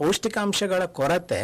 ಪೌಷ್ಟಿಕಾಂಶಗಳ ಕೊರತೆ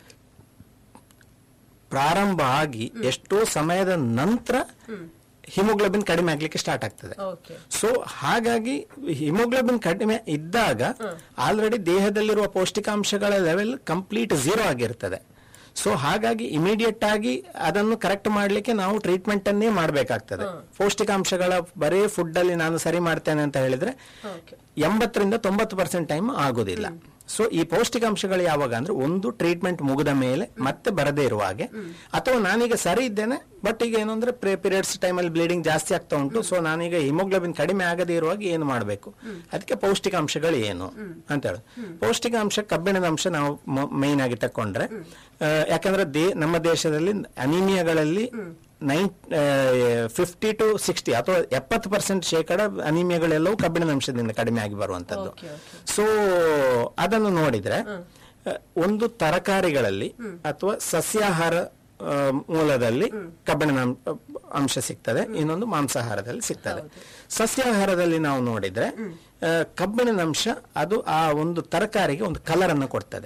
ಪ್ರಾರಂಭ ಆಗಿ ಎಷ್ಟೋ ಸಮಯದ ನಂತರ ಹಿಮೋಗ್ಲೋಬಿನ್ ಕಡಿಮೆ ಆಗ್ಲಿಕ್ಕೆ ಸ್ಟಾರ್ಟ್ ಆಗ್ತದೆ ಓಕೆ ಸೊ ಹಾಗಾಗಿ ಹಿಮೋಗ್ಲೋಬಿನ್ ಕಡಿಮೆ ಇದ್ದಾಗ ಆಲ್ರೆಡಿ ದೇಹದಲ್ಲಿರುವ ಪೌಷ್ಟಿಕಾಂಶಗಳ ಲೆವೆಲ್ ಕಂಪ್ಲೀಟ್ ಝೀರೋ ಆಗಿರ್ತದೆ ಸೊ ಹಾಗಾಗಿ ಇಮಿಡಿಯೇಟ್ ಆಗಿ ಅದನ್ನು ಕರೆಕ್ಟ್ ಮಾಡ್ಲಿಕ್ಕೆ ನಾವು ಟ್ರೀಟ್ಮೆಂಟ್ ಅನ್ನೇ ಮಾಡಬೇಕಾಗ್ತದೆ ಪೌಷ್ಟಿಕಾಂಶಗಳ ಬರೀ ಫುಡ್ ಅಲ್ಲಿ ನಾನು ಸರಿ ಮಾಡ್ತೇನೆ ಅಂತ ಹೇಳಿದ್ರೆ ಓಕೆ ಎಂಬತ್ತರಿಂದ ತೊಂಬತ್ತು ಪರ್ಸೆಂಟ್ ಟೈಮ್ ಆಗೋದಿಲ್ಲ ಸೊ ಈ ಪೌಷ್ಟಿಕಾಂಶಗಳು ಯಾವಾಗ ಅಂದ್ರೆ ಒಂದು ಟ್ರೀಟ್ಮೆಂಟ್ ಮುಗಿದ ಮೇಲೆ ಮತ್ತೆ ಬರದೇ ಇರುವ ಹಾಗೆ ಅಥವಾ ನಾನೀಗ ಸರಿ ಇದ್ದೇನೆ ಬಟ್ ಈಗ ಏನು ಅಂದ್ರೆ ಪೀರಿಯಡ್ಸ್ ಟೈಮಲ್ಲಿ ಬ್ಲೀಡಿಂಗ್ ಜಾಸ್ತಿ ಆಗ್ತಾ ಉಂಟು ಸೊ ನಾನೀಗ ಹಿಮೋಗ್ಲೋಬಿನ್ ಕಡಿಮೆ ಆಗದೇ ಇರುವಾಗ ಏನು ಮಾಡಬೇಕು ಅದಕ್ಕೆ ಪೌಷ್ಟಿಕಾಂಶಗಳು ಏನು ಅಂತ ಹೇಳಿ ಪೌಷ್ಟಿಕಾಂಶ ಕಬ್ಬಿಣದ ಅಂಶ ನಾವು ಮೈನ್ ಆಗಿ ತಕೊಂಡ್ರೆ ಆ, ಯಾಕಂದ್ರೆ ದೇ ನಮ್ಮ ದೇಶದಲ್ಲಿ ಅನಿಮಿಯಾಗಳಲ್ಲಿ ನೈನ್ ಫಿಫ್ಟಿ ಟು ಸಿಕ್ಸ್ಟಿ ಅಥವಾ ಎಪ್ಪತ್ತು ಪರ್ಸೆಂಟ್ ಶೇಕಡ ಅನಿಮಿಯಾಗಳೆಲ್ಲವೂ ಕಬ್ಬಿಣದ ಅಂಶದಿಂದ ಕಡಿಮೆ ಆಗಿ ಬರುವಂತದ್ದು ಓಕೆ ಓಕೆ ಸೊ ಅದನ್ನು ನೋಡಿದ್ರೆ ಅಹ್, ಒಂದು ತರಕಾರಿಗಳಲ್ಲಿ ಅಥವಾ ಸಸ್ಯಾಹಾರ ಅಹ್, ಮೂಲದಲ್ಲಿ ಕಬ್ಬಿಣದ ಅಂ- ಅಂಶ ಸಿಗ್ತದೆ ಇನ್ನೊಂದು ಮಾಂಸಾಹಾರದಲ್ಲಿ ಸಿಗ್ತದೆ ಸಸ್ಯಾಹಾರದಲ್ಲಿ ನಾವು ನೋಡಿದ್ರೆ ಅಹ್, ಕಬ್ಬಿಣದ ಅಂಶ ಅದು ಆ ಒಂದು ತರಕಾರಿಗೆ ಒಂದು ಕಲರ್ ಅನ್ನು ಕೊಡ್ತದೆ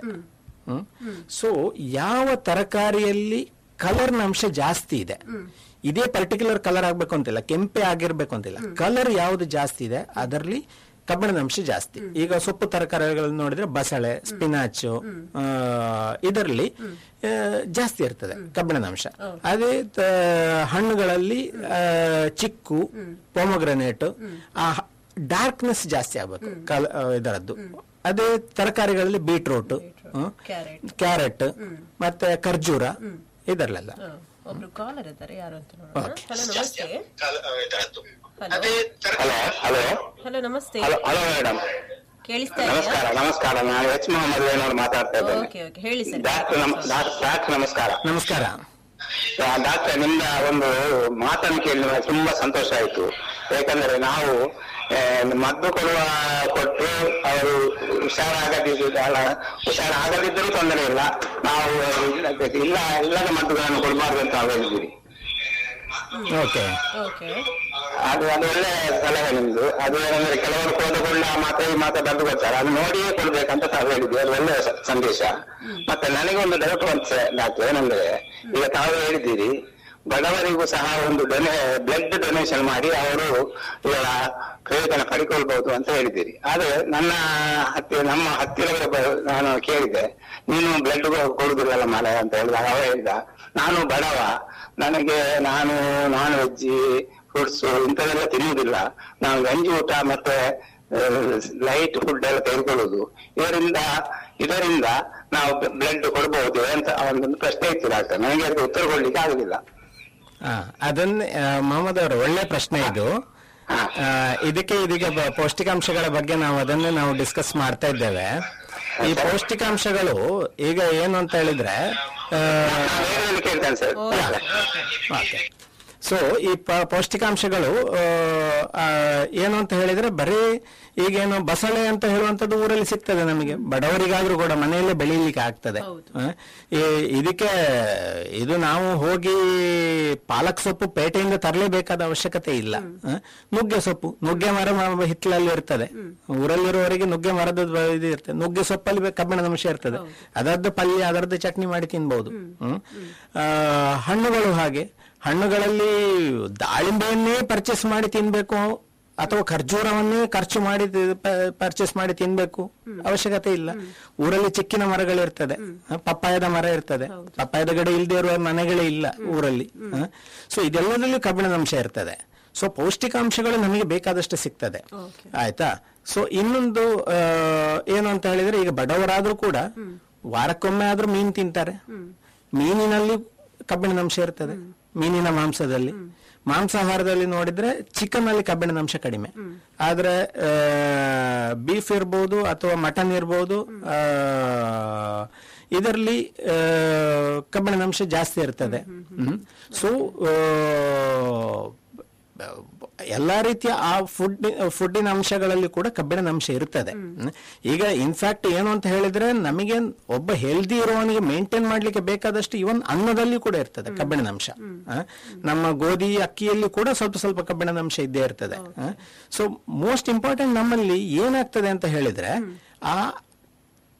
ಸೊ ಯಾವ ತರಕಾರಿಯಲ್ಲಿ ಕಲರ್ನ ಅಂಶ ಜಾಸ್ತಿ ಇದೆ ಇದೇ ಪರ್ಟಿಕ್ಯುಲರ್ ಕಲರ್ ಆಗ್ಬೇಕು ಅಂತಿಲ್ಲ ಕೆಂಪೆ ಆಗಿರ್ಬೇಕು ಅಂತಿಲ್ಲ ಕಲರ್ ಯಾವ್ದು ಜಾಸ್ತಿ ಇದೆ ಅದರಲ್ಲಿ ಕಬ್ಬಿಣದ ಅಂಶ ಜಾಸ್ತಿ ಈಗ ಸೊಪ್ಪು ತರಕಾರಿಗಳನ್ನು ನೋಡಿದ್ರೆ ಬಸಳೆ ಸ್ಪಿನಾಚ್ ಇದರಲ್ಲಿ ಆ, ಜಾಸ್ತಿ ಇರ್ತದೆ ಕಬ್ಬಿಣದ ಅಂಶ ಅದೇ ತ- ಹಣ್ಣುಗಳಲ್ಲಿ ಆ, ಚಿಕ್ಕು ಪೊಮಗ್ರನೇಟ್ ಆ ಡಾರ್ಕ್ನೆಸ್ ಜಾಸ್ತಿ ಆಗ್ಬೇಕು ಕಲ ಆ, ಇದರದ್ದು ಅದೇ ತರಕಾರಿಗಳಲ್ಲಿ ಬೀಟ್ರೂಟ್ ಕ್ಯಾರೆಟ್ ಕ್ಯಾರೆಟ್ ಮತ್ತೆ ಖರ್ಜೂರ ಇದರಲ್ಲೆಲ್ಲ ಒಬ್ರು ಕಾಲರ್ ಇದ್ದಾರೆ ಯಾರು ಅಂತ ನೋಡೋಣ ಹಲೋ ನಮಸ್ತೆ ಹಲೋ ಹಲೋ ಹಲೋ ನಮಸ್ತೆ ಹಲೋ ಹಲೋ ಮೇಡಮ್ ಕೇಳಿಸ್ತಾ ಇದೆಯಾ ನಮಸ್ಕಾರ ನಮಸ್ಕಾರ ನಾನು ಎಚ್ ಮೊಹಮ್ಮದ್ ವೇಣೂರು ಮಾತಾಡ್ತಾ ಇದ್ದೇನೆ ಓಕೆ ಓಕೆ ಹೇಳಿ ಸರ್ ಡಾಕ್ಟರ್ ನಮ್- ಡಾಕ್- ಡಾಕ್ಟರ್ ನಮಸ್ಕಾರ ನಮಸ್ಕಾರ ಆ, ಡಾಕ್ಟರ್ ನಿಮ್ದ ಒಂದು ಮಾತನ್ನು ಕೇಳಿ ನನಗೆ ತುಂಬಾ ಸಂತೋಷ ಆಯ್ತು ಯಾಕಂದ್ರೆ ನಾವು ಆ, ಮದ್ದು ಕೊಡುವ ಕೊಟ್ಟು ಅವರು ಹುಷಾರಾಗದಿದ್ದ ಹುಷಾರಾಗದಿದ್ದರೂ ತೊಂದರೆ ಇಲ್ಲ ನಾವು ಇಲ್ಲ ಇಲ್ಲ ಇಲ್ಲದ ಮದ್ದುಗಳನ್ನು ಕೊಡಬಾರ್ದು ಅಂತ ನಾವು ಹೇಳಿದ್ದೀರಿ ಓಕೆ ಓಕೆ ಅದು ಅದು ಒಳ್ಳೆ ಸಲಹೆ ನಿಮ್ದು ಅದು ಏನಂದ್ರೆ ಕೆಲವರು ಕೋದಗೊಂಡ ಮಾತ್ರ ಈ ಮಾತ್ರ ಬರೆದು ಕೊಡ್ತಾರೆ ಅದು ನೋಡಿಯೇ ಕೊಡ್ಬೇಕಂತ ತಾವು ಹೇಳಿದ್ವಿ ಅದು ಒಳ್ಳೆ ಸ- ಸಂದೇಶ ಮತ್ತೆ ನನಗೆ ಒಂದು ಡೌಟ್ ಬಂತು ಡಾಕ್ಟರ್ ಏನಂದ್ರೆ ಈಗ ತಾವು ಹೇಳಿದ್ದೀರಿ ಬಡವರಿಗೂ ಸಹ ಒಂದು ಡೊನೇ ಬ್ಲಡ್ ಡೊನೇಷನ್ ಮಾಡಿ ಅವರು ಇದರ ಪ್ರಯೋಜನ ಪಡ್ಕೊಳ್ಬಹುದು ಅಂತ ಹೇಳಿದ್ದೀರಿ ಆದ್ರೆ ನನ್ನ ಹತ್ತಿರ ನಮ್ಮ ಹತ್ತಿರದ ಬ- ನಾನು ಕೇಳಿದೆ ನೀನು ಬ್ಲಡ್ ಕೊಡುದಿಲ್ಲಲ್ಲ ಮಾಲೆ ಅಂತ ಹೇಳಿದಾಗ ಅವ ಹೇಳಿದ ನಾನು ಬಡವ ನನಗೆ ನಾನು ನಾನ್ ವೆಜ್ ಫ್ರೂಟ್ಸ್ ಇಂಥದೆಲ್ಲ ತಿನ್ನುವುದಿಲ್ಲ ನಾವು ಗಂಜಿ ಊಟ ಮತ್ತೆ ಲೈಟ್ ಫುಡ್ ಎಲ್ಲ ತೆಗೆದುಕೊಳ್ಳುವುದು ಇದರಿಂದ ಇದರಿಂದ ನಾವು ಬ್ಲಡ್ ಕೊಡಬಹುದು ಅಂತ ಒಂದೊಂದು ಪ್ರಶ್ನೆ ಇತ್ತು ಡಾಕ್ಟರ್ ನನಗೆ ಅದಕ್ಕೆ ಉತ್ತರ ಕೊಡ್ಲಿಕ್ಕೆ ಆಗುದಿಲ್ಲ ಆ, ಅದನ್ನೇ ಆ, ಮೊಹಮ್ಮದ್ ಅವರು ಒಳ್ಳೆ ಪ್ರಶ್ನೆ ಇದು ಆ, ಇದಕ್ಕೆ ಇದೀಗ ಬ- ಪೌಷ್ಟಿಕಾಂಶಗಳ ಬಗ್ಗೆ ನಾವು ಅದನ್ನೇ ನಾವು ಡಿಸ್ಕಸ್ ಮಾಡ್ತಾ ಇದ್ದೇವೆ ಈ ಪೌಷ್ಟಿಕಾಂಶಗಳು ಈಗ ಏನು ಅಂತ ಹೇಳಿದ್ರೆ ಆ, ನಾನು ಬೇರೆಯವ್ರನ್ನ ಕೇಳ್ತೇನೆ ಸರ್ ಓಕೆ ಸೊ ಈ ಪ- ಪೌಷ್ಟಿಕಾಂಶಗಳು ಆ, ಆ, ಏನು ಅಂತ ಹೇಳಿದ್ರೆ ಬರೀ ಈಗೇನು ಬಸಳೆ ಅಂತ ಹೇಳುವಂಥದ್ದು ಊರಲ್ಲಿ ಸಿಗ್ತದೆ ನಮಗೆ ಬಡವರಿಗಾದ್ರೂ ಕೂಡ ಮನೆಯಲ್ಲೇ ಬೆಳೀಲಿಕ್ಕೆ ಆಗ್ತದೆ ಹೌದು. ಆ, ಈ- ಇದಕ್ಕೆ ಇದು ನಾವು ಹೋಗಿ ಪಾಲಕ್ ಸೊಪ್ಪು ಪೇಟೆಯಿಂದ ತರಲೇಬೇಕಾದ ಅವಶ್ಯಕತೆ ಇಲ್ಲ ಆ, ನುಗ್ಗೆ ಸೊಪ್ಪು ನುಗ್ಗೆ ಮರ ಮ- ಹಿತ್ತಲಲ್ಲಿ ಇರ್ತದೆ ಊರಲ್ಲಿರುವವರಿಗೆ ನುಗ್ಗೆ ಮರದ ಬ- ಇದು ಇರ್ತದೆ ನುಗ್ಗೆ ಸೊಪ್ಪಲ್ಲಿ ಬೆ- ಕಬ್ಬಿಣದ ಅಂಶ ಇರ್ತದೆ ಅದರದ್ದು ಪಲ್ಯ ಅದರದ್ದು ಚಟ್ನಿ ಮಾಡಿ ತಿನ್ಬಹುದು ಹ್ಮ್ ಆ, ಹಣ್ಣುಗಳು ಹಾಗೆ ಹಣ್ಣುಗಳಲ್ಲಿ ದಾಳಿಂಬೆಯನ್ನೇ ಪರ್ಚೇಸ್ ಮಾಡಿ ತಿನ್ಬೇಕು ಅಥವಾ ಖರ್ಜೂರವನ್ನೇ ಖರ್ಚು ಮಾಡಿ ಪರ್ಚೇಸ್ ಮಾಡಿ ತಿನ್ಬೇಕು ಅವಶ್ಯಕತೆ ಇಲ್ಲ ಊರಲ್ಲಿ ಚಿಕ್ಕಿನ ಮರಗಳಿರ್ತದೆ ಆ, ಪಪ್ಪಾಯದ ಮರ ಇರ್ತದೆ ಪಪ್ಪಾಯದ ಗಡೆ ಇಲ್ಲದೆ ಇರುವ ಮನೆಗಳೇ ಇಲ್ಲ ಊರಲ್ಲಿ ಸೊ ಇದೆಲ್ಲದಲ್ಲೂ ಕಬ್ಬಿಣದ ಅಂಶ ಇರ್ತದೆ ಸೊ ಪೌಷ್ಟಿಕಾಂಶಗಳು ನಮಗೆ ಬೇಕಾದಷ್ಟು ಸಿಗ್ತದೆ ಆಯ್ತಾ ಸೊ ಇನ್ನೊಂದು ಆ, ಏನು ಅಂತ ಹೇಳಿದ್ರೆ ಈಗ ಬಡವರಾದ್ರೂ ಕೂಡ ವಾರಕ್ಕೊಮ್ಮೆ ಆದ್ರೂ ಮೀನು ತಿಂತಾರೆ ಮೀನಿನಲ್ಲಿ ಕಬ್ಬಿಣದ ಅಂಶ ಇರ್ತದೆ ಮೀನಿನ ಮಾಂಸದಲ್ಲಿ ಮಾಂಸಾಹಾರದಲ್ಲಿ ನೋಡಿದ್ರೆ ಚಿಕನ್ ಅಲ್ಲಿ ಕಬ್ಬಿಣದ ಅಂಶ ಕಡಿಮೆ ಆದ್ರೆ ಬೀಫ್ ಇರ್ಬೋದು ಅಥವಾ ಮಟನ್ ಇರ್ಬೋದು ಆ, ಇದರಲ್ಲಿ ಆ, ಕಬ್ಬಿಣದ ಅಂಶ ಜಾಸ್ತಿ ಇರ್ತದೆ ಸೊ ಎಲ್ಲಾ ರೀತಿಯ ಆ ಫುಡ್ ಫುಡ್ಡಿನ ಅಂಶಗಳಲ್ಲಿ ಕೂಡ ಕಬ್ಬಿಣದ ಅಂಶ ಇರ್ತದೆ ಹ್ಮ್. ಈಗ ಇನ್ಫ್ಯಾಕ್ಟ್ ಏನು ಅಂತ ಹೇಳಿದ್ರೆ ನಮಗೆ ಒಬ್ಬ ಹೆಲ್ದಿ ಇರುವವನಿಗೆ ಮೇಂಟೈನ್ ಮಾಡ್ಲಿಕ್ಕೆ ಬೇಕಾದಷ್ಟು ಇವನ್ ಅನ್ನದಲ್ಲಿ ಕೂಡ ಇರ್ತದೆ ಕಬ್ಬಿಣದ ಅಂಶ ಆ, ನಮ್ಮ ಗೋಧಿ ಅಕ್ಕಿಯಲ್ಲಿ ಕೂಡ ಸ್ವಲ್ಪ ಸ್ವಲ್ಪ ಕಬ್ಬಿಣದ ಅಂಶ ಇದ್ದೇ ಇರ್ತದೆ ಸೊ ಮೋಸ್ಟ್ ಇಂಪಾರ್ಟೆಂಟ್ ನಮ್ಮಲ್ಲಿ ಏನಾಗ್ತದೆ ಅಂತ ಹೇಳಿದ್ರೆ ಆ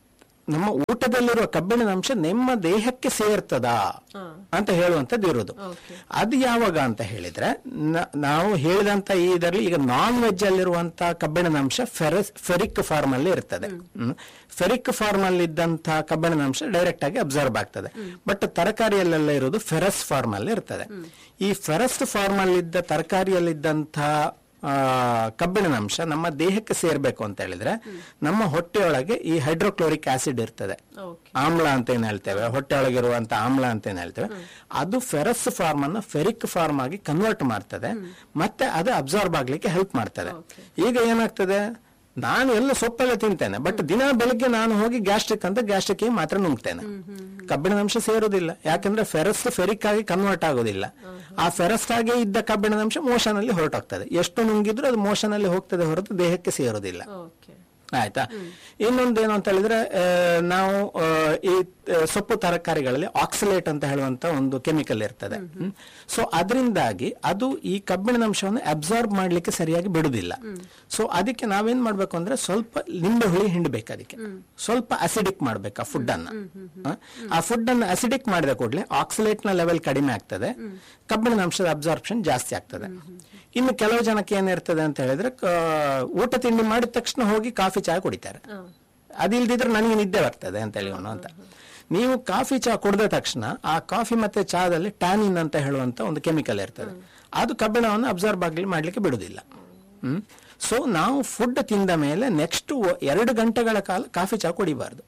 ನಮ್ಮ ಊಟದಲ್ಲಿರುವ ಕಬ್ಬಿಣದ ಅಂಶ ನಿಮ್ಮ ದೇಹಕ್ಕೆ ಸೇರ್ತದಾ ಅಂತ ಹೇಳುವಂತದ್ದು ಇರೋದು Okay. ಅದು ಯಾವಾಗ ಅಂತ ಹೇಳಿದ್ರೆ ನ- ನಾವು ಹೇಳಿದಂತ ಈ ಇದರಲ್ಲಿ ಈಗ ನಾನ್ ವೆಜ್ ಅಲ್ಲಿರುವಂತ ಕಬ್ಬಿಣದ ಅಂಶ ಫೆರಸ್ ಫೆರಿಕ್ ಫಾರ್ಮ್ ಅಲ್ಲಿ ಇರ್ತದೆ ಫೆರಿಕ್ ಫಾರ್ಮ್ ಅಲ್ಲಿ ಇದ್ದಂತ ಕಬ್ಬಿಣದ ಅಂಶ ಡೈರೆಕ್ಟ್ ಆಗಿ ಅಬ್ಸರ್ವ್ ಆಗ್ತದೆ ಬಟ್ ತರಕಾರಿಯಲ್ಲೆಲ್ಲ ಇರೋದು ಫೆರಸ್ ಫಾರ್ಮ್ ಅಲ್ಲಿ ಇರ್ತದೆ ಈ ಫೆರಸ್ ಫಾರ್ಮ್ ಅಲ್ಲಿ ಇದ್ದ ತರಕಾರಿಯಲ್ಲಿದ್ದಂತ ಆ, ಕಬ್ಬಿಣದ ಅಂಶ ನಮ್ಮ ದೇಹಕ್ಕೆ ಸೇರ್ಬೇಕು ಅಂತ ಹೇಳಿದ್ರೆ ನಮ್ಮ ಹೊಟ್ಟೆಯೊಳಗೆ ಈ ಹೈಡ್ರೋಕ್ಲೋರಿಕ್ ಆಸಿಡ್ ಇರ್ತದೆ ಓಕೆ ಆಮ್ಲ ಅಂತ ಏನ್ ಹೇಳ್ತೇವೆ ಹೊಟ್ಟೆ ಒಳಗಿರುವಂತ ಆಮ್ಲ ಅಂತ ಏನ್ ಹೇಳ್ತೇವೆ ಅದು ಫೆರಸ್ ಫಾರ್ಮ್ ಅನ್ನು ಫೆರಿಕ್ ಫಾರ್ಮ್ ಆಗಿ ಕನ್ವರ್ಟ್ ಮಾಡ್ತದೆ ಮತ್ತೆ ಅದು ಅಬ್ಸಾರ್ಬ್ ಆಗ್ಲಿಕ್ಕೆ ಹೆಲ್ಪ್ ಮಾಡ್ತದೆ ಈಗ ಏನಾಗ್ತದೆ ನಾನು ಎಲ್ಲ ಸೊಪ್ಪೆಲ್ಲ ತಿಂತೇನೆ ಬಟ್ ದಿನ ಬೆಳಿಗ್ಗೆ ನಾನು ಹೋಗಿ ಗ್ಯಾಸ್ಟ್ರಿಕ್ ಅಂತ ಗ್ಯಾಸ್ಟ್ರಿಕ್ ಮಾತ್ರ ನುಂಗ್ತೇನೆ ಕಬ್ಬಿಣದ ಅಂಶ ಸೇರೋದಿಲ್ಲ ಯಾಕಂದ್ರೆ ಫೆರಸ್ ಫೆರಿಕ್ ಆಗಿ ಕನ್ವರ್ಟ್ ಆಗೋದಿಲ್ಲ ಆ ಫೆರಸ್ ಆಗಿ ಇದ್ದ ಕಬ್ಬಿಣದ ಅಂಶ ಮೋಷನ್ ಅಲ್ಲಿ ಹೊರಟೋಗ್ತದೆ ಎಷ್ಟು ನುಂಗಿದ್ರು ಅದು ಮೋಷನ್ ಅಲ್ಲಿ ಹೋಗ್ತದೆ ಹೊರತು ದೇಹಕ್ಕೆ ಸೇರೋದಿಲ್ಲ ಓಕೆ ಆಯ್ತಾ ಇನ್ನೊಂದೇನು ಅಂತ ಹೇಳಿದ್ರೆ ಆ, ನಾವು ಆ, ಈ ಆ, ಸೊಪ್ಪು ತರಕಾರಿಗಳಲ್ಲಿ ಆಕ್ಸಿಲೇಟ್ ಅಂತ ಹೇಳುವಂತ ಒಂದು ಕೆಮಿಕಲ್ ಇರ್ತದೆ ಸೊ ಅದರಿಂದಾಗಿ ಅದು ಈ ಕಬ್ಬಿಣದ ಅಂಶವನ್ನು ಅಬ್ಸಾರ್ಬ್ ಮಾಡ್ಲಿಕ್ಕೆ ಸರಿಯಾಗಿ ಬಿಡುದಿಲ್ಲ ಸೊ ಅದಕ್ಕೆ ನಾವೇನ್ ಮಾಡ್ಬೇಕು ಅಂದ್ರೆ ಸ್ವಲ್ಪ ನಿಂಬೆ ಹುಳಿ ಹಿಂಡಬೇಕು ಅದಕ್ಕೆ ಸ್ವಲ್ಪ ಅಸಿಡಿಕ್ ಮಾಡ್ಬೇಕು ಆ ಫುಡ್ ಅನ್ನ ಹ? ಆ ಫುಡ್ ಅನ್ನ ಅಸಿಡಿಕ್ ಮಾಡಿದ ಕೂಡಲೇ ಆಕ್ಸಿಲೇಟ್ ನ ಲೆವೆಲ್ ಕಡಿಮೆ ಆಗ್ತದೆ ಕಬ್ಬಿಣದ ಅಂಶದ ಅಬ್ಸಾರ್ಪ್ಷನ್ ಜಾಸ್ತಿ ಆಗ್ತದೆ ಇನ್ನು ಕೆಲವು ಜನಕ್ಕೆ ಏನಿರ್ತದೆ ಅಂತ ಹೇಳಿದ್ರೆ ಕ- ಊಟ ತಿಂಡಿ ಮಾಡಿದ ತಕ್ಷಣ ಹೋಗಿ ಕಾಫಿ ಚಹಾ ಕುಡಿತಾರೆ ಅದಿಲ್ದಿದ್ರೆ ನನಗೆ ನಿದ್ದೆ ಬರ್ತದೆ ಅಂತ ಹೇಳಿ ಅವನು ಅಂತ ನೀವು ಕಾಫಿ ಚಹಾ ಕುಡಿದ ತಕ್ಷಣ ಆ ಕಾಫಿ ಮತ್ತೆ ಚಹಾದಲ್ಲಿ ಟ್ಯಾನಿನ್ ಅಂತ ಹೇಳುವಂತ ಒಂದು ಕೆಮಿಕಲ್ ಇರ್ತದೆ ಅದು ಕಬ್ಬಿಣವನ್ನು ಅಬ್ಸರ್ವ್ ಆಗ್ಲಿ ಮಾಡ್ಲಿಕ್ಕೆ ಬಿಡುದಿಲ್ಲ ಹ್ಮ್ ಸೊ ನಾವು ಫುಡ್ ತಿಂದ ಮೇಲೆ ನೆಕ್ಸ್ಟ್ ಎರಡು ಗಂಟೆಗಳ ಕಾಲ ಕಾಫಿ ಚಹಾ ಕುಡಿಬಾರ್ದು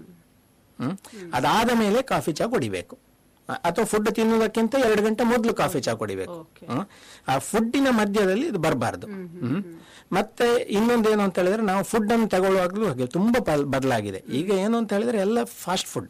ಹ್ಮ್ ಅದಾದ ಮೇಲೆ ಕಾಫಿ ಚಹಾ ಕುಡಿಬೇಕು ಅ- ಅಥವಾ ಫುಡ್ ತಿನ್ನುವುದಕ್ಕಿಂತ ಎರಡು ಗಂಟೆ ಮೊದಲು ಕಾಫಿ ಚಹಾ ಕುಡಿಬೇಕು Okay. ಹ್ಮ್. ಆ ಫುಡ್ಡಿನ ಮಧ್ಯದಲ್ಲಿ ಇದು ಬರಬಾರ್ದು ಹ್ಮ್ ಮತ್ತೆ ಇನ್ನೊಂದೇನು ಅಂತ ಹೇಳಿದ್ರೆ ನಾವು ಫುಡ್ ಅನ್ನು ತಗೊಳ್ಳುವಾಗಲೂ ಹಾಗೆ ತುಂಬಾ ಬದಲಾಗಿದೆ ಈಗ ಏನು ಅಂತ ಹೇಳಿದ್ರೆ ಎಲ್ಲ ಫಾಸ್ಟ್ ಫುಡ್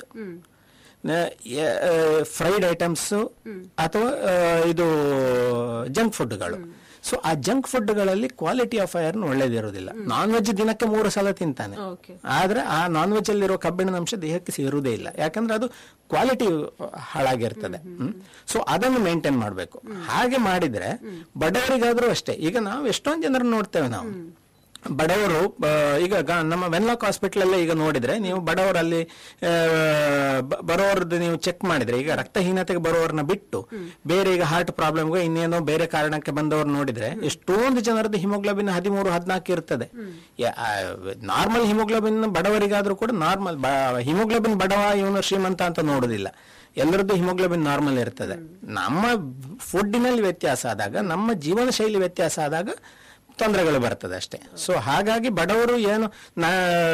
ಫ್ರೈಡ್ ಐಟಮ್ಸ್ ಅಥವಾ ಆ, ಇದು ಜಂಕ್ ಫುಡ್ಗಳು ಸೊ ಆ ಜಂಕ್ ಫುಡ್ಗಳಲ್ಲಿ ಕ್ವಾಲಿಟಿ ಆಫ್ ಐರನ್ ಒಳ್ಳೇದಿರೋದಿಲ್ಲ ನಾನ್ ವೆಜ್ ದಿನಕ್ಕೆ ಮೂರು ಸಲ ತಿಂತಾನೆ ಓಕೆ ಆದ್ರೆ ಆ ನಾನ್ ವೆಜ್ ಅಲ್ಲಿರೋ ಕಬ್ಬಿಣದ ಅಂಶ ದೇಹಕ್ಕೆ ಸೇರುವುದೇ ಇಲ್ಲ ಯಾಕಂದ್ರೆ ಅದು ಕ್ವಾಲಿಟಿ ಹಾಳಾಗಿರ್ತದೆ ಸೊ ಅದನ್ನು ಮೇಂಟೈನ್ ಮಾಡಬೇಕು ಹಾಗೆ ಮಾಡಿದ್ರೆ ಬಡವರಿಗಾದ್ರೂ ಅಷ್ಟೇ ಈಗ ನಾವು ಎಷ್ಟೊಂದು ಜನರನ್ನು ನೋಡ್ತೇವೆ ನಾವು ಬಡವರು ಆ, ಈಗ ಗ- ನಮ್ಮ ವೆನ್ಲಾಕ್ ಹಾಸ್ಪಿಟಲ್ ಅಲ್ಲೇ ಈಗ ನೋಡಿದ್ರೆ ನೀವು ಬಡವರಲ್ಲಿ ಆ, ಬ- ಬರೋರ್ದು ನೀವು ಚೆಕ್ ಮಾಡಿದ್ರೆ ಈಗ ರಕ್ತಹೀನತೆಗೆ ಬರೋರ್ನ ಬಿಟ್ಟು ಬೇರೆ ಈಗ ಹಾರ್ಟ್ ಪ್ರಾಬ್ಲಮ್ಗೆ ಇನ್ನೇನೋ ಬೇರೆ ಕಾರಣಕ್ಕೆ ಬಂದವರು ನೋಡಿದ್ರೆ ಎಷ್ಟೊಂದು ಜನರದ್ದು ಹಿಮೋಗ್ಲೋಬಿನ್ ಹದಿಮೂರು ಹದಿನಾಲ್ಕು ಇರ್ತದೆ ನಾರ್ಮಲ್ ಹಿಮೋಗ್ಲೋಬಿನ್ ಬಡವರಿಗಾದ್ರೂ ಕೂಡ ನಾರ್ಮಲ್ ಹಿಮೋಗ್ಲೋಬಿನ್ ಬಡವ ಇವನು ಶ್ರೀಮಂತ ಅಂತ ನೋಡುದಿಲ್ಲ ಎಲ್ಲರದ್ದು ಹಿಮೋಗ್ಲೋಬಿನ್ ನಾರ್ಮಲ್ ಇರ್ತದೆ ನಮ್ಮ ಫುಡ್ಡಿನಲ್ಲಿ ವ್ಯತ್ಯಾಸ ಆದಾಗ ನಮ್ಮ ಜೀವನ ಶೈಲಿ ವ್ಯತ್ಯಾಸ ಆದಾಗ ತೊಂದರೆಗಳು ಬರ್ತದೆ ಅಷ್ಟೇ ಸೊ ಹಾಗಾಗಿ ಬಡವರು ಏನು ನಾ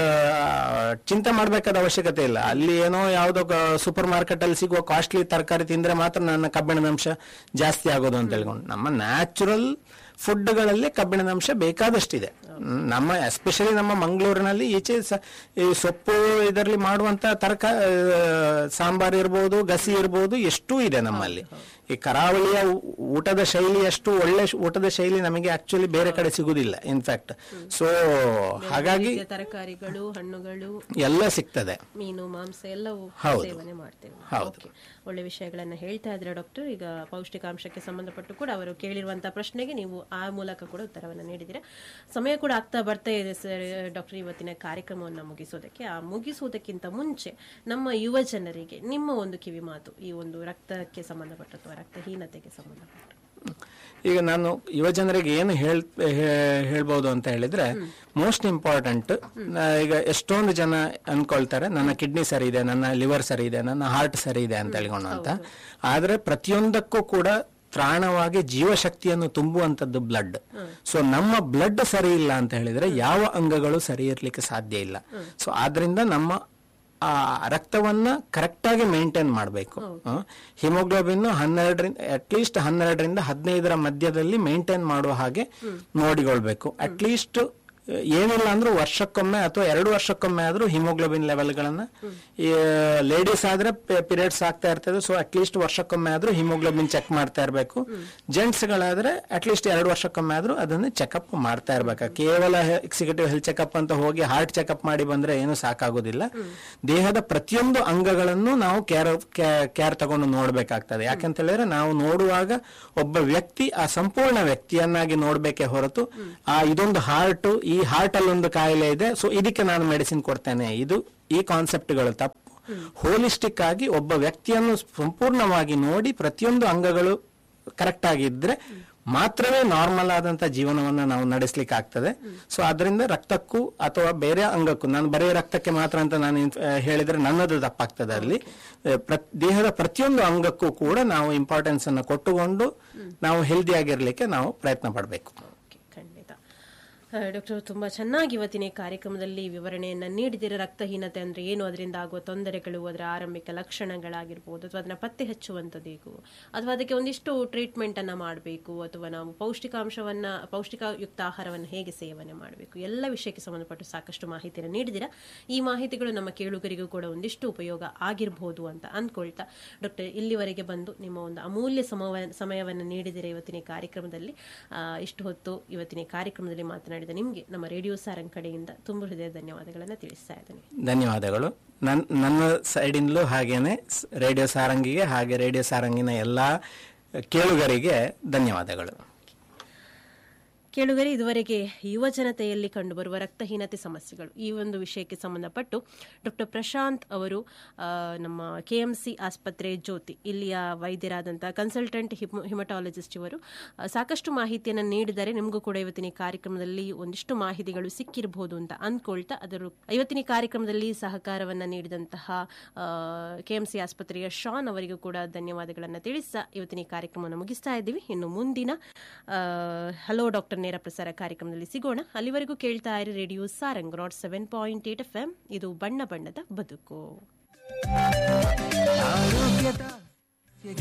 ಚಿಂತೆ ಮಾಡಬೇಕಾದ ಅವಶ್ಯಕತೆ ಇಲ್ಲ ಅಲ್ಲಿ ಏನೋ ಯಾವುದೋ ಸೂಪರ್ ಮಾರ್ಕೆಟ್ ಅಲ್ಲಿ ಸಿಗುವ ಕಾಸ್ಟ್ಲಿ ತರಕಾರಿ ತಿಂದ್ರೆ ಮಾತ್ರ ನನ್ನ ಕಬ್ಬಿಣದ ಅಂಶ ಜಾಸ್ತಿ ಆಗೋದು ಅಂತ ಹೇಳ್ಕೊಂಡು ನಮ್ಮ ನ್ಯಾಚುರಲ್ ಫುಡ್ಗಳಲ್ಲಿ ಕಬ್ಬಿಣದ ಅಂಶ ಬೇಕಾದಷ್ಟಿದೆ ಹ್ಮ್, ನಮ್ಮ ಎಸ್ಪೆಷಲಿ ನಮ್ಮ ಮಂಗಳೂರಿನಲ್ಲಿ ಈಚೆ ಸ- ಈ ಸೊಪ್ಪು ಇದರಲ್ಲಿ ಮಾಡುವಂತ ತರಕ ಸಾಂಬಾರ್ ಇರ್ಬೋದು ಗಸಿ ಇರ್ಬೋದು ಎಷ್ಟೂ ಇದೆ ನಮ್ಮಲ್ಲಿ ಈ ಕರಾವಳಿಯ ಊ- ಊಟದ ಶೈಲಿ ಅಷ್ಟು ಒಳ್ಳೆ ಶ್- ಊಟದ ಶೈಲಿ ನಮಗೆ ಆಕ್ಚುಲಿ ಬೇರೆ ಕಡೆ ಸಿಗುದಿಲ್ಲ ಇನ್ಫ್ಯಾಕ್ಟ್ ಸೊ ಹಾಗಾಗಿ ರೀತಿಯ ತರಕಾರಿಗಳು ಹಣ್ಣುಗಳು ಎಲ್ಲ ಸಿಗ್ತದೆ ಮೀನು ಮಾಂಸ ಎಲ್ಲವೂ ಹೌದು. ಸೇವನೆ ಮಾಡ್ತೇವೆ ಹೌದು. Okay. ಒಳ್ಳೆ ವಿಷಯಗಳನ್ನ ಹೇಳ್ತಾ ಇದ್ರೆ ಡಾಕ್ಟರ್ ಈಗ ಪೌಷ್ಟಿಕಾಂಶಕ್ಕೆ ಸಂಬಂಧಪಟ್ಟು ಕೂಡ ಅವರು ಕೇಳಿರುವಂತಹ ಪ್ರಶ್ನೆಗೆ ನೀವು ಆ ಮೂಲಕ ಕೂಡ ಉತ್ತರವನ್ನು ನೀಡಿದ್ದೀರಾ ಸಮಯ ಕೂಡ ಆಗ್ತಾ ಬರ್ತಾ ಇದೆ ಸರ್ ಡಾಕ್ಟರ್ ಇವತ್ತಿನ ಕಾರ್ಯಕ್ರಮವನ್ನು ಮುಗಿಸೋದಕ್ಕೆ ಆ ಮುಗಿಸುವುದಕ್ಕಿಂತ ಮುಂಚೆ ನಮ್ಮ ಯುವ ಜನರಿಗೆ ನಿಮ್ಮ ಒಂದು ಕಿವಿ ಮಾತು ಈ ಒಂದು ರಕ್ತಕ್ಕೆ ಸಂಬಂಧಪಟ್ಟ ಅಥವಾ ರಕ್ತಹೀನತೆಗೆ ಸಂಬಂಧಪಟ್ಟ ಈಗ ನಾನು ಯುವ ಜನರಿಗೆ ಏನು ಹೇಳ್ ಹೇ- ಹೇಳ್ಬೋದು ಅಂತ ಹೇಳಿದ್ರೆ ಮೋಸ್ಟ್ ಇಂಪಾರ್ಟೆಂಟ್ ಈಗ ಎಷ್ಟೊಂದು ಜನ ಅನ್ಕೊಳ್ತಾರೆ ನನ್ನ ಕಿಡ್ನಿ ಸರಿ ಇದೆ ನನ್ನ ಲಿವರ್ ಸರಿ ಇದೆ ನನ್ನ ಹಾರ್ಟ್ ಸರಿ ಇದೆ ಅಂತ ಹೇಳ್ಕೊಂಡು ಅಂತ ಆದ್ರೆ ಪ್ರತಿಯೊಂದಕ್ಕೂ ಕೂಡ ತ್ರಾಣವಾಗಿ ಜೀವಶಕ್ತಿಯನ್ನು ತುಂಬುವಂತದ್ದು ಬ್ಲಡ್ ಸೊ ನಮ್ಮ ಬ್ಲಡ್ ಸರಿ ಇಲ್ಲ ಅಂತ ಹೇಳಿದ್ರೆ ಯಾವ ಅಂಗಗಳು ಸರಿ ಇರ್ಲಿಕ್ಕೆ ಸಾಧ್ಯ ಇಲ್ಲ ಸೊ ಆದ್ರಿಂದ ನಮ್ಮ ಆ ರಕ್ತವನ್ನ ಕರೆಕ್ಟ್ ಆಗಿ ಮೇಂಟೈನ್ ಮಾಡಬೇಕು ಹಿಮೋಗ್ಲೋಬಿನ್ ಹನ್ನೆರಡರಿಂದ ಅಟ್ಲೀಸ್ಟ್ ಹನ್ನೆರಡರಿಂದ ಹದಿನೈದರ ಮಧ್ಯದಲ್ಲಿ ಮೇಂಟೈನ್ ಮಾಡುವ ಹಾಗೆ ನೋಡಿಕೊಳ್ಬೇಕು ಅಟ್ಲೀಸ್ಟ್ ಏನಿಲ್ಲ ಅಂದ್ರೂ ವರ್ಷಕ್ಕೊಮ್ಮೆ ಅಥವಾ ಎರಡು ವರ್ಷಕ್ಕೊಮ್ಮೆ ಆದ್ರೂ ಹಿಮೋಗ್ಲೋಬಿನ್ ಲೆವೆಲ್ಗಳನ್ನ ಲೇಡೀಸ್ ಆದ್ರೆ ಪೀರಿಯಡ್ಸ್ ಆಗ್ತಾ ಇರ್ತದೆ ಸೊ ಅಟ್ಲೀಸ್ಟ್ ವರ್ಷಕ್ಕೊಮ್ಮೆ ಆದ್ರೂ ಹಿಮೋಗ್ಲೋಬಿನ್ ಚೆಕ್ ಮಾಡ್ತಾ ಇರಬೇಕು ಜೆಂಟ್ಸ್ ಗಳಾದ್ರೆ ಅಟ್ಲೀಸ್ಟ್ ಎರಡು ವರ್ಷಕ್ಕೊಮ್ಮೆ ಆದ್ರೂ ಅದನ್ನ ಚೆಕಪ್ ಮಾಡ್ತಾ ಇರ್ಬೇಕು ಕೇವಲ ಎಕ್ಸಿಕ್ಯೂಟಿವ್ ಹೆಲ್ತ್ ಚೆಕಪ್ ಅಂತ ಹೋಗಿ ಹಾರ್ಟ್ ಚೆಕಪ್ ಮಾಡಿ ಬಂದ್ರೆ ಏನು ಸಾಕಾಗೋದಿಲ್ಲ ದೇಹದ ಪ್ರತಿಯೊಂದು ಅಂಗಗಳನ್ನು ನಾವು ಕೇರ್ ಕೇರ್ ತಗೊಂಡು ನೋಡ್ಬೇಕಾಗ್ತದೆ ಯಾಕಂತ ಹೇಳಿದ್ರೆ ನಾವು ನೋಡುವಾಗ ಒಬ್ಬ ವ್ಯಕ್ತಿ ಆ ಸಂಪೂರ್ಣ ವ್ಯಕ್ತಿಯನ್ನಾಗಿ ನೋಡ್ಬೇಕೇ ಹೊರತು ಆ ಇದೊಂದು ಹಾರ್ಟ್ ಈ ಈ ಹಾರ್ಟ್ ಅಲ್ಲಿ ಒಂದು ಕಾಯಿಲೆ ಇದೆ ಸೊ ಇದಕ್ಕೆ ನಾನು ಮೆಡಿಸಿನ್ ಕೊಡ್ತೇನೆ ಇದು ಈ ಕಾನ್ಸೆಪ್ಟ್ಗಳು ತಪ್ಪು ಹೋಲಿಸ್ಟಿಕ್ ಆಗಿ ಒಬ್ಬ ವ್ಯಕ್ತಿಯನ್ನು ಸಂಪೂರ್ಣವಾಗಿ ನೋಡಿ ಪ್ರತಿಯೊಂದು ಅಂಗಗಳು ಕರೆಕ್ಟ್ ಆಗಿದ್ರೆ ಮಾತ್ರವೇ ನಾರ್ಮಲ್ ಆದಂತ ಜೀವನವನ್ನ ನಾವು ನಡೆಸಲಿಕ್ಕೆ ಆಗ್ತದೆ ಸೊ ಅದರಿಂದ ರಕ್ತಕ್ಕೂ ಅಥವಾ ಬೇರೆ ಅಂಗಕ್ಕೂ ನಾನು ಬರೀ ರಕ್ತಕ್ಕೆ ಮಾತ್ರ ಅಂತ ನಾನು ಇನ್- ಆ, ಹೇಳಿದ್ರೆ ನನ್ನದು ತಪ್ಪಾಗ್ತದೆ ಅಲ್ಲಿ ಆ, ಪ್ರ- ದೇಹದ ಪ್ರತಿಯೊಂದು ಅಂಗಕ್ಕೂ ಕೂಡ ನಾವು ಇಂಪಾರ್ಟೆನ್ಸ್ ಅನ್ನು ಕೊಟ್ಟುಕೊಂಡು ನಾವು ಹೆಲ್ದಿ ಆಗಿರ್ಲಿಕ್ಕೆ ನಾವು ಪ್ರಯತ್ನ ಪಡಬೇಕು ಓಕೆ ಖಂಡಿತ ಆ, ಡಾಕ್ಟರ್ ತುಂಬಾ ಚೆನ್ನಾಗಿ ಇವತ್ತಿನ ಈ ಕಾರ್ಯಕ್ರಮದಲ್ಲಿ ವಿವರಣೆಯನ್ನ ನೀಡಿದಿರ ರಕ್ತಹೀನತೆ ಅಂದ್ರೆ ಏನು ಅದರಿಂದ ಆಗುವ ತೊಂದರೆಗಳು ಅದರ ಆರಂಭಿಕ ಲಕ್ಷಣಗಳಾಗಿರ್ಬೋದು ಅಥವಾ ಅದನ್ನ ಪತ್ತೆ ಹಚ್ಚುವಂಥದ್ದು ಹೇಗೂ ಅಥವಾ ಅದಕ್ಕೆ ಒಂದಿಷ್ಟು ಟ್ರೀಟ್ಮೆಂಟ್ ಅನ್ನ ಮಾಡಬೇಕು ಅಥವಾ ನಾವು ಪೌಷ್ಟಿಕಾಂಶವನ್ನ ಪೌಷ್ಟಿಕಯುಕ್ತ ಆಹಾರವನ್ನು ಹೇಗೆ ಸೇವನೆ ಮಾಡಬೇಕು ಎಲ್ಲ ವಿಷಯಕ್ಕೆ ಸಂಬಂಧಪಟ್ಟು ಸಾಕಷ್ಟು ಮಾಹಿತಿಯನ್ನು ನೀಡಿದಿರ ಈ ಮಾಹಿತಿಗಳು ನಮ್ಮ ಕೇಳುಗರಿಗೂ ಕೂಡ ಒಂದಿಷ್ಟು ಉಪಯೋಗ ಆಗಿರಬಹುದು ಅಂತ ಅಂದ್ಕೊಳ್ತಾ ಡಾಕ್ಟರ್ ಇಲ್ಲಿವರೆಗೆ ಬಂದು ನಿಮ್ಮ ಒಂದು ಅಮೂಲ್ಯ ಸಮವ ಸಮಯವನ್ನು ನೀಡಿದಿರ ಇವತ್ತಿನ ಈ ಕಾರ್ಯಕ್ರಮದಲ್ಲಿ ಆ, ಇಷ್ಟು ಹೊತ್ತು ಇವತ್ತಿನ ಈ ಕಾರ್ಯಕ್ರಮದಲ್ಲಿ ಮಾತನಾಡಿದ ನಿಮಗೆ ನಮ್ಮ ರೇಡಿಯೋ ಸಾರಂಗ್ ಕಡೆಯಿಂದ ತುಂಬ ಹೃದಯ ಧನ್ಯವಾದಗಳನ್ನು ತಿಳಿಸ್ತಾ ಇದ್ದೇನೆ ಧನ್ಯವಾದಗಳು ನನ್ ನನ್ನ ಸೈಡಿಂದಲೂ ಹಾಗೇನೆ ಸ್- ರೇಡಿಯೋ ಸಾರಂಗಿಗೆ ಹಾಗೆ ರೇಡಿಯೋ ಸಾರಂಗಿನ ಎಲ್ಲಾ ಕೇಳುಗರಿಗೆ ಧನ್ಯವಾದಗಳು ಕೇಳುಗರೆ ಇದುವರೆಗೆ ಯುವ ಜನತೆಯಲ್ಲಿ ಕಂಡುಬರುವ ರಕ್ತಹೀನತೆ ಸಮಸ್ಯೆಗಳು ಈ ಒಂದು ವಿಷಯಕ್ಕೆ ಸಂಬಂಧಪಟ್ಟು ಡಾಕ್ಟರ್ ಪ್ರಶಾಂತ್ ಅವರು ಆ, ನಮ್ಮ ಕೆಎಂಸಿ ಆಸ್ಪತ್ರೆ ಜ್ಯೋತಿ ಇಲ್ಲಿಯ ವೈದ್ಯರಾದಂತಹ ಕನ್ಸಲ್ಟೆಂಟ್ ಹಿಮಟಾಲಜಿಸ್ಟ್ ಇವರು ಆ, ಸಾಕಷ್ಟು ಮಾಹಿತಿಯನ್ನು ನೀಡಿದರೆ ನಿಮಗೂ ಕೂಡ ಇವತ್ತಿನ ಈ ಕಾರ್ಯಕ್ರಮದಲ್ಲಿ ಒಂದಿಷ್ಟು ಮಾಹಿತಿಗಳು ಸಿಕ್ಕಿರಬಹುದು ಅಂತ ಅಂದ್ಕೊಳ್ತಾ ಅದರ ಇವತ್ತಿನ ಈ ಕಾರ್ಯಕ್ರಮದಲ್ಲಿ ಸಹಕಾರವನ್ನು ನೀಡಿದಂತಹ ಕೆಎಂಸಿ ಆಸ್ಪತ್ರೆಯ ಶಾನ್ ಅವರಿಗೂ ಕೂಡ ಧನ್ಯವಾದಗಳನ್ನು ತಿಳಿಸ್ತಾ ಇವತ್ತಿನ ಈ ಕಾರ್ಯಕ್ರಮವನ್ನು ಮುಗಿಸ್ತಾ ಇದ್ದೀವಿ ಇನ್ನು ಮುಂದಿನ ಆ, ಹಲೋ ಡಾಕ್ಟರ್ ನೇರ ಪ್ರಸಾರ ಕಾರ್ಯಕ್ರಮದಲ್ಲಿ ಸಿಗೋಣ ಅಲ್ಲಿವರೆಗೂ ಕೇಳ್ತಾ ಇರಿ ರೇಡಿಯೋ ಸಾರಂಗ್ ರಾಡ್ seven point eight F M ಇದು ಬಣ್ಣ ಬಣ್ಣದ ಬದುಕು ಯಾರು